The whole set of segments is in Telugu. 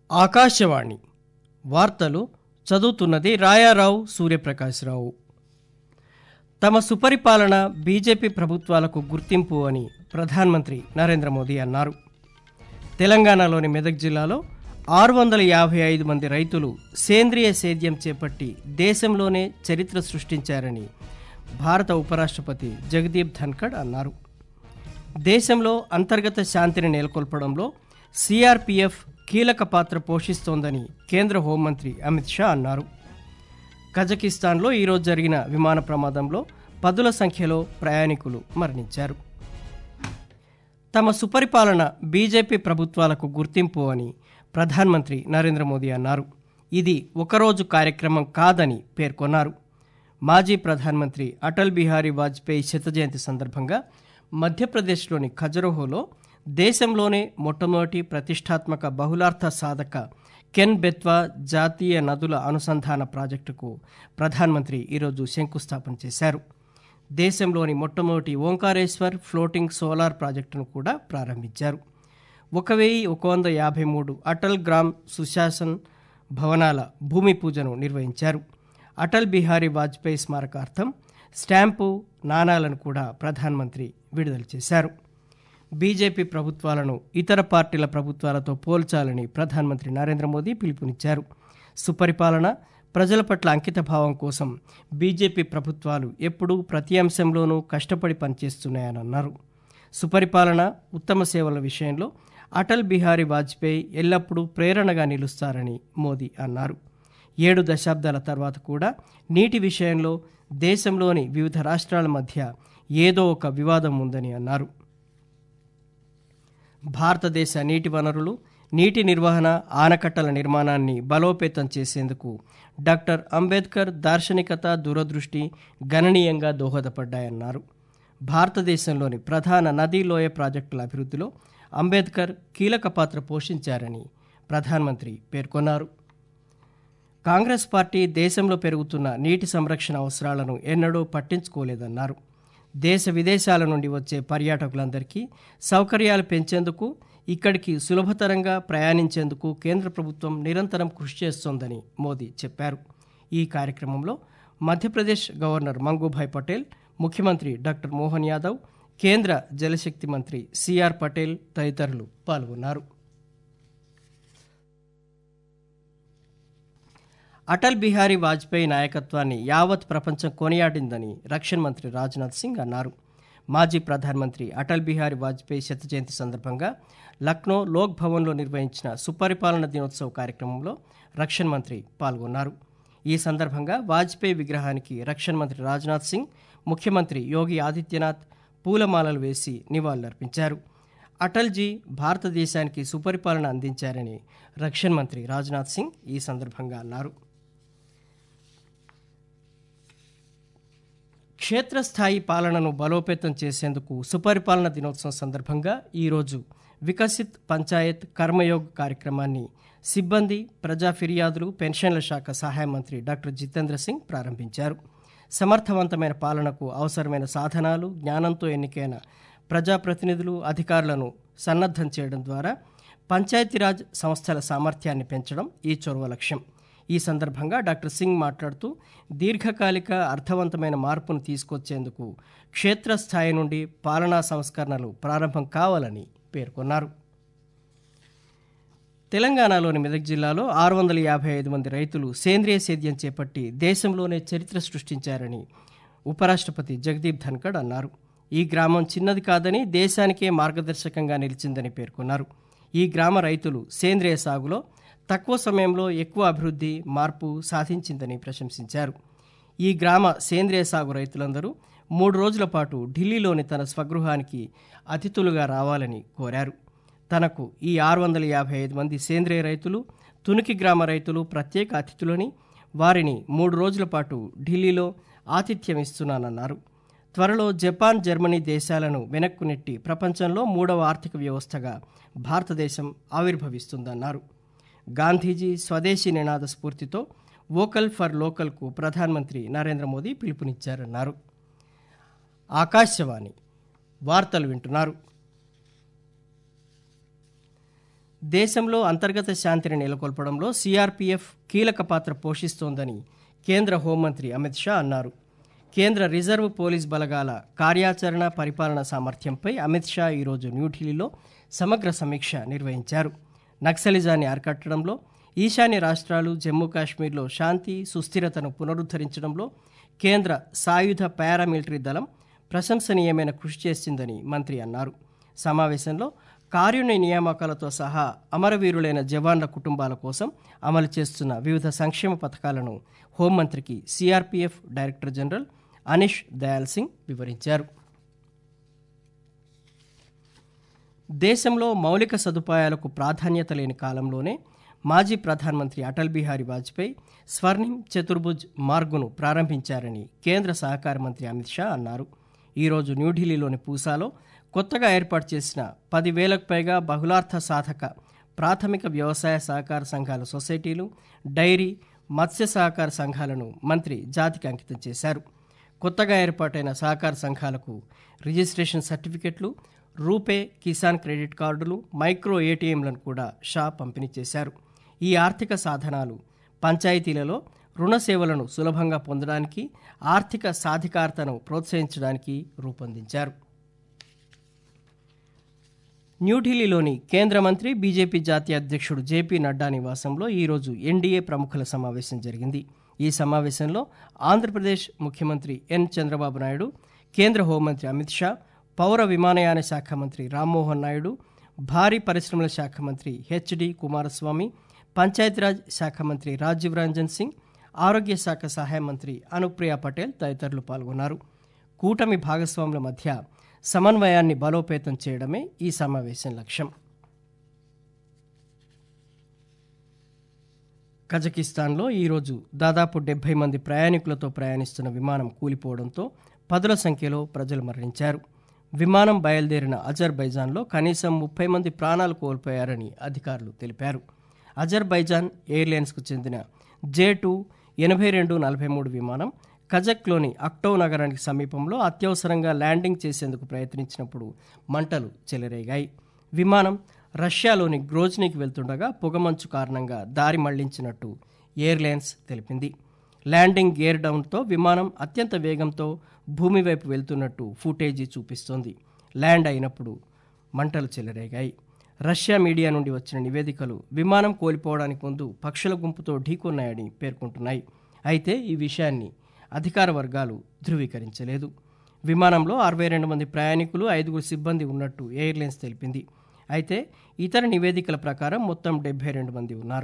ఆకాశవాణి వార్తలు చదువుతున్నది రాయారావు సూర్యప్రకాశ్రావు తమ సుపరిపాలన బీజేపీ ప్రభుత్వాలకు గుర్తింపు అని ప్రధానమంత్రి నరేంద్ర మోదీ అన్నారు తెలంగాణలోని మెదక్ జిల్లాలో ఆరు వందల యాభై ఐదు మంది రైతులు సేంద్రియ సేద్యం చేపట్టి దేశంలోనే చరిత్ర సృష్టించారని భారత ఉపరాష్ట్రపతి జగదీప్ ధన్కడ్ అన్నారు దేశంలో అంతర్గత శాంతిని నెలకొల్పడంలో సిఆర్పిఎఫ్ కీలక పాత్ర పోషిస్తోందని కేంద్ర హోంమంత్రి అమిత్ షా అన్నారు కజకిస్తాన్లో ఈరోజు జరిగిన విమాన ప్రమాదంలో పదుల సంఖ్యలో ప్రయాణికులు మరణించారు తమ సుపరిపాలన బీజేపీ ప్రభుత్వాలకు గుర్తింపు అని ప్రధానమంత్రి నరేంద్ర మోదీ అన్నారు ఇది ఒకరోజు కార్యక్రమం కాదని పేర్కొన్నారు మాజీ ప్రధానమంత్రి అటల్ బిహారీ వాజ్పేయి శత జయంతి సందర్భంగా మధ్యప్రదేశ్లోని ఖజరోహోలో దేశంలోనే మొట్టమొదటి ప్రతిష్టాత్మక బహుళార్థ సాధక కెన్ బెత్వా జాతీయ నదుల అనుసంధాన ప్రాజెక్టుకు ప్రధానమంత్రి ఈరోజు శంకుస్థాపన చేశారు దేశంలోని మొట్టమొదటి ఓంకారేశ్వర్ ఫ్లోటింగ్ సోలార్ ప్రాజెక్టును కూడా ప్రారంభించారు ఒక వెయ్యి ఒక వంద యాభై మూడు అటల్ గ్రామ్ సుశాసన్ భవనాల భూమి పూజను నిర్వహించారు అటల్ బిహారీ వాజ్పేయి స్మారకార్థం స్టాంపు నాణాలను కూడా ప్రధానమంత్రి విడుదల చేశారు బీజేపీ ప్రభుత్వాలను ఇతర పార్టీల ప్రభుత్వాలతో పోల్చాలని ప్రధానమంత్రి నరేంద్ర మోదీ పిలుపునిచ్చారు సుపరిపాలన ప్రజల పట్ల అంకితభావం కోసం బీజేపీ ప్రభుత్వాలు ఎప్పుడూ ప్రతి అంశంలోనూ కష్టపడి పనిచేస్తున్నాయని అన్నారు సుపరిపాలన ఉత్తమ సేవల విషయంలో అటల్ బిహారీ వాజ్పేయి ఎల్లప్పుడూ ప్రేరణగా నిలుస్తారని మోదీ అన్నారు ఏడు దశాబ్దాల తర్వాత కూడా నీటి విషయంలో దేశంలోని వివిధ రాష్ట్రాల మధ్య ఏదో ఒక వివాదం ఉందని అన్నారు భారతదేశ నీటి వనరులు నీటి నిర్వహణ ఆనకట్టల నిర్మాణాన్ని బలోపేతం చేసేందుకు డాక్టర్ అంబేద్కర్ దార్శనికత దూరదృష్టి గణనీయంగా దోహదపడ్డాయన్నారు భారతదేశంలోని ప్రధాన నదీ లోయ ప్రాజెక్టుల అభివృద్ధిలో అంబేద్కర్ కీలక పాత్ర పోషించారని ప్రధానమంత్రి పేర్కొన్నారు కాంగ్రెస్ పార్టీ దేశంలో పెరుగుతున్న నీటి సంరక్షణ అవసరాలను ఎన్నడూ పట్టించుకోలేదన్నారు దేశ విదేశాల నుండి వచ్చే పర్యాటకులందరికీ సౌకర్యాలు పెంచేందుకు ఇక్కడికి సులభతరంగా ప్రయాణించేందుకు కేంద్ర ప్రభుత్వం నిరంతరం కృషి చేస్తోందని మోదీ చెప్పారు ఈ కార్యక్రమంలో మధ్యప్రదేశ్ గవర్నర్ మంగూభాయ్ పటేల్ ముఖ్యమంత్రి డాక్టర్ మోహన్ యాదవ్ కేంద్ర జలశక్తి మంత్రి సిఆర్ పటేల్ తదితరులు పాల్గొన్నారు అటల్ బిహారీ వాజ్పేయి నాయకత్వాన్ని యావత్ ప్రపంచం కొనియాడిందని రక్షణ మంత్రి రాజ్నాథ్ సింగ్ అన్నారు మాజీ ప్రధానమంత్రి అటల్ బిహారీ వాజ్పేయి శత జయంతి సందర్భంగా లక్నో లోక్ భవన్లో నిర్వహించిన సుపరిపాలన దినోత్సవ కార్యక్రమంలో రక్షణ మంత్రి పాల్గొన్నారు ఈ సందర్భంగా వాజ్పేయి విగ్రహానికి రక్షణ మంత్రి రాజ్నాథ్ సింగ్ ముఖ్యమంత్రి యోగి ఆదిత్యనాథ్ పూలమాలలు వేసి నివాళులర్పించారు అటల్జీ భారతదేశానికి సుపరిపాలన అందించారని రక్షణ మంత్రి రాజ్నాథ్ సింగ్ ఈ సందర్భంగా అన్నారు క్షేత్రస్థాయి పాలనను బలోపేతం చేసేందుకు సుపరిపాలన దినోత్సవం సందర్భంగా ఈరోజు వికసిత్ పంచాయత్ కర్మయోగ్ కార్యక్రమాన్ని సిబ్బంది ప్రజా ఫిర్యాదులు పెన్షన్ల శాఖ సహాయ మంత్రి డాక్టర్ జితేంద్ర సింగ్ ప్రారంభించారు సమర్థవంతమైన పాలనకు అవసరమైన సాధనాలు జ్ఞానంతో ఎన్నికైన ప్రజాప్రతినిధులు అధికారులను సన్నద్ధం చేయడం ద్వారా పంచాయతీరాజ్ సంస్థల సామర్థ్యాన్ని పెంచడం ఈ చొరవ లక్ష్యం ఈ సందర్భంగా డాక్టర్ సింగ్ మాట్లాడుతూ దీర్ఘకాలిక అర్థవంతమైన మార్పును తీసుకొచ్చేందుకు క్షేత్రస్థాయి నుండి పాలనా సంస్కరణలు ప్రారంభం కావాలని పేర్కొన్నారు తెలంగాణలోని మెదక్ జిల్లాలో ఆరు వందల యాభై ఐదు మంది రైతులు సేంద్రియ సేద్యం చేపట్టి దేశంలోనే చరిత్ర సృష్టించారని ఉపరాష్ట్రపతి జగదీప్ ధన్కడ్ అన్నారు ఈ గ్రామం చిన్నది కాదని దేశానికే మార్గదర్శకంగా నిలిచిందని పేర్కొన్నారు ఈ గ్రామ రైతులు సేంద్రియ సాగులో తక్కువ సమయంలో ఎక్కువ అభివృద్ధి మార్పు సాధించిందని ప్రశంసించారు ఈ గ్రామ సేంద్రియ సాగు రైతులందరూ మూడు రోజుల పాటు ఢిల్లీలోని తన స్వగృహానికి అతిథులుగా రావాలని కోరారు తనకు ఈ ఆరు వందల యాభై ఐదు మంది సేంద్రియ రైతులు తునికి గ్రామ రైతులు ప్రత్యేక అతిథులని వారిని మూడు రోజుల పాటు ఢిల్లీలో ఆతిథ్యం ఇస్తున్నానన్నారు త్వరలో జపాన్ జర్మనీ దేశాలను వెనక్కు నెట్టి ప్రపంచంలో మూడవ ఆర్థిక వ్యవస్థగా భారతదేశం ఆవిర్భవిస్తుందన్నారు గాంధీజీ స్వదేశీ నినాద స్ఫూర్తితో వోకల్ ఫర్ లోకల్కు ప్రధానమంత్రి నరేంద్ర మోదీ పిలుపునిచ్చారన్నారు ఆకాశవాణి వార్తలు వింటున్నారు దేశంలో అంతర్గత శాంతిని నెలకొల్పడంలో సిఆర్పీఎఫ్ కీలక పాత్ర పోషిస్తోందని కేంద్ర హోంమంత్రి అమిత్ షా అన్నారు కేంద్ర రిజర్వ్ పోలీస్ బలగాల కార్యాచరణ పరిపాలన సామర్థ్యంపై అమిత్ షా ఈరోజు న్యూఢిల్లీలో సమగ్ర సమీక్ష నిర్వహించారు నక్సలిజాన్ని అరికట్టడంలో ఈశాన్య రాష్ట్రాలు జమ్మూ కాశ్మీర్లో శాంతి సుస్థిరతను పునరుద్ధరించడంలో కేంద్ర సాయుధ పారామిలిటరీ దళం ప్రశంసనీయమైన కృషి చేసిందని మంత్రి అన్నారు సమావేశంలో కారుణ్య నియామకాలతో సహా అమరవీరులైన జవాన్ల కుటుంబాల కోసం అమలు చేస్తున్న వివిధ సంక్షేమ పథకాలను హోంమంత్రికి CRPF director general Anish Dayal Singh వివరించారు దేశంలో మౌలిక సదుపాయాలకు ప్రాధాన్యత లేని కాలంలోనే మాజీ ప్రధానమంత్రి అటల్ బిహారీ వాజ్పేయి స్వర్ణిం చతుర్భుజ్ మార్గును ప్రారంభించారని కేంద్ర సహకార మంత్రి అమిత్ షా అన్నారు ఈరోజు న్యూఢిల్లీలోని పూసాలో కొత్తగా ఏర్పాటు చేసిన పదివేలకు పైగా బహుళార్థ సాధక ప్రాథమిక వ్యవసాయ సహకార సంఘాల సొసైటీలు డైరీ మత్స్య సహకార సంఘాలను మంత్రి జాతికి అంకితం చేశారు కొత్తగా ఏర్పాటైన సహకార సంఘాలకు రిజిస్ట్రేషన్ సర్టిఫికెట్లు రూపే కిసాన్ క్రెడిట్ కార్డులు మైక్రో ఏటీఎంలను కూడా షా పంపిణీ చేశారు ఈ ఆర్థిక సాధనాలు పంచాయతీలలో రుణ సేవలను సులభంగా పొందడానికి ఆర్థిక సాధికారతను ప్రోత్సహించడానికి రూపొందించారు న్యూఢిల్లీలోని కేంద్ర మంత్రి బీజేపీ జాతీయ అధ్యక్షుడు జేపీ నడ్డా నివాసంలో ఈరోజు ఎన్డీఏ ప్రముఖుల సమావేశం జరిగింది ఈ సమావేశంలో ఆంధ్రప్రదేశ్ ముఖ్యమంత్రి ఎన్ చంద్రబాబు నాయుడు కేంద్ర హోంమంత్రి అమిత్ షా పౌర విమానయాన శాఖ మంత్రి రామ్మోహన్ నాయుడు భారీ పరిశ్రమల శాఖ మంత్రి హెచ్డి కుమారస్వామి పంచాయతీరాజ్ శాఖ మంత్రి రాజీవ్ రంజన్ సింగ్ ఆరోగ్య శాఖ సహాయ మంత్రి అనుప్రియ పటేల్ తదితరులు పాల్గొన్నారు కూటమి భాగస్వాముల మధ్య సమన్వయాన్ని బలోపేతం చేయడమే ఈ సమావేశం లక్ష్యం కజకిస్తాన్లో ఈరోజు దాదాపు డెబ్బై మంది ప్రయాణికులతో ప్రయాణిస్తున్న విమానం కూలిపోవడంతో పదుల సంఖ్యలో ప్రజలు మరణించారు విమానం బయలుదేరిన అజర్బైజాన్లో కనీసం ముప్పై మంది ప్రాణాలు కోల్పోయారని అధికారులు తెలిపారు అజర్బైజాన్ ఎయిర్లైన్స్కు చెందిన జే టూ ఎనభై రెండు నలభై మూడు విమానం కజక్లోని అక్టో నగరానికి సమీపంలో అత్యవసరంగా ల్యాండింగ్ చేసేందుకు ప్రయత్నించినప్పుడు మంటలు చెలరేగాయి విమానం రష్యాలోని గ్రోజ్నీకి వెళ్తుండగా పొగమంచు కారణంగా దారి మళ్లించినట్టు ఎయిర్లైన్స్ తెలిపింది ల్యాండింగ్ గేర్ డౌన్తో విమానం అత్యంత వేగంతో భూమి వైపు వెళ్తున్నట్టు ఫుటేజీ చూపిస్తోంది ల్యాండ్ అయినప్పుడు మంటలు చెలరేగాయి రష్యా మీడియా నుండి వచ్చిన నివేదికలు విమానం కోల్పోవడానికి ముందు పక్షుల గుంపుతో ఢీకొన్నాయని పేర్కొంటున్నాయి అయితే ఈ విషయాన్ని అధికార వర్గాలు ధృవీకరించలేదు విమానంలో అరవై రెండు మంది ప్రయాణికులు ఐదుగురు సిబ్బంది ఉన్నట్టు ఎయిర్లైన్స్ తెలిపింది అయితే ఇతర నివేదికల ప్రకారం మొత్తం డెబ్బై రెండు మంది ఉన్నారు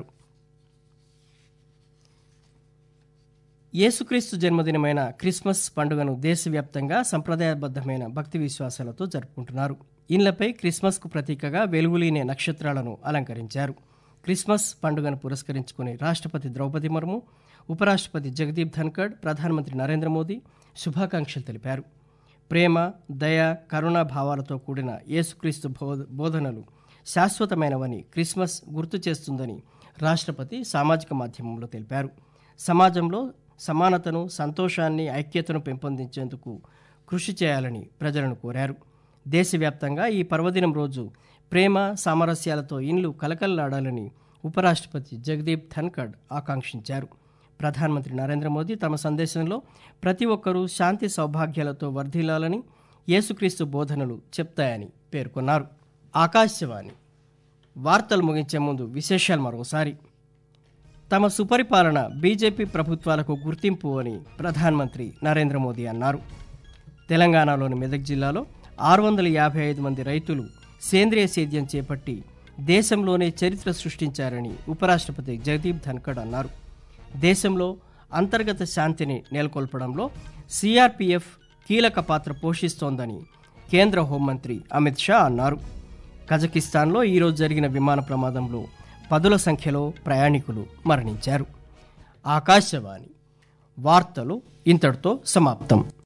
యేసుక్రీస్తు జన్మదినమైన క్రిస్మస్ పండుగను దేశవ్యాప్తంగా సంప్రదాయబద్ధమైన భక్తి విశ్వాసాలతో జరుపుకుంటున్నారు ఇళ్లపై క్రిస్మస్కు ప్రతీకగా వెలుగులీనే నక్షత్రాలను అలంకరించారు క్రిస్మస్ పండుగను పురస్కరించుకుని రాష్ట్రపతి ద్రౌపది ముర్ము ఉపరాష్ట్రపతి జగదీప్ ధన్కడ్ ప్రధానమంత్రి నరేంద్ర మోదీ శుభాకాంక్షలు తెలిపారు ప్రేమ దయ కరుణా భావాలతో కూడిన యేసుక్రీస్తు బోధ బోధనలు శాశ్వతమైనవని క్రిస్మస్ గుర్తు చేస్తుందని రాష్ట్రపతి సామాజిక మాధ్యమంలో తెలిపారు సమాజంలో సమానతను సంతోషాన్ని ఐక్యతను పెంపొందించేందుకు కృషి చేయాలని ప్రజలను కోరారు దేశవ్యాప్తంగా ఈ పర్వదినం రోజు ప్రేమ సామరస్యాలతో ఇండ్లు కలకల్లాడాలని ఉపరాష్ట్రపతి జగదీప్ ధన్కడ్ ఆకాంక్షించారు ప్రధానమంత్రి నరేంద్ర మోదీ తమ సందేశంలో ప్రతి ఒక్కరూ శాంతి సౌభాగ్యాలతో వర్ధిల్లాలని యేసుక్రీస్తు బోధనలు చెప్తాయని పేర్కొన్నారు ఆకాశవాణి వార్తలు ముగించే ముందు విశేషాలు మరోసారి తమ సుపరిపాలన బీజేపీ ప్రభుత్వాలకు గుర్తింపు అని ప్రధానమంత్రి నరేంద్ర మోదీ అన్నారు తెలంగాణలోని మెదక్ జిల్లాలో ఆరు వందల యాభై ఐదు మంది రైతులు సేంద్రియ సేద్యం చేపట్టి దేశంలోనే చరిత్ర సృష్టించారని ఉపరాష్ట్రపతి జగదీప్ ధన్కడ్ అన్నారు దేశంలో అంతర్గత శాంతిని నెలకొల్పడంలో సిఆర్పిఎఫ్ కీలక పాత్ర పోషిస్తోందని కేంద్ర హోంమంత్రి అమిత్ షా అన్నారు కజకిస్తాన్లో ఈరోజు జరిగిన విమాన ప్రమాదంలో పదుల సంఖ్యలో ప్రయాణికులు మరణించారు ఆకాశవాణి వార్తలు ఇంతటితో సమాప్తం